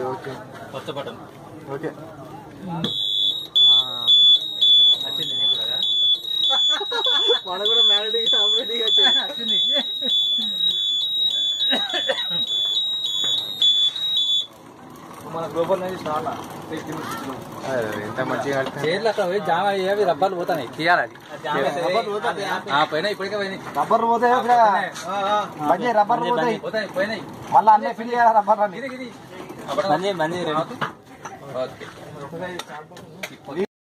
okay కొత్త button okay వచ్చింది నీకు కదా మన కూడా మ్యారేజ్ ఆపరేటింగ్ వచ్చింది మన గ్లోబల్ నుంచి చాలా ఎంత మంచిగా చేతులు అక్కడ పోయి జామ అయ్యేవి రబ్బాలు పోతాయి తీయాలి పోయినా ఇప్పటికే పోయినాయి రబ్బర్ పోతే మంచి రబ్బర్ పోతాయి పోతాయి పోయినాయి మళ్ళీ అన్నీ ఫిల్ చేయాలి రబ్బర్ అని ఇది ఇది మంది మంది ఓకే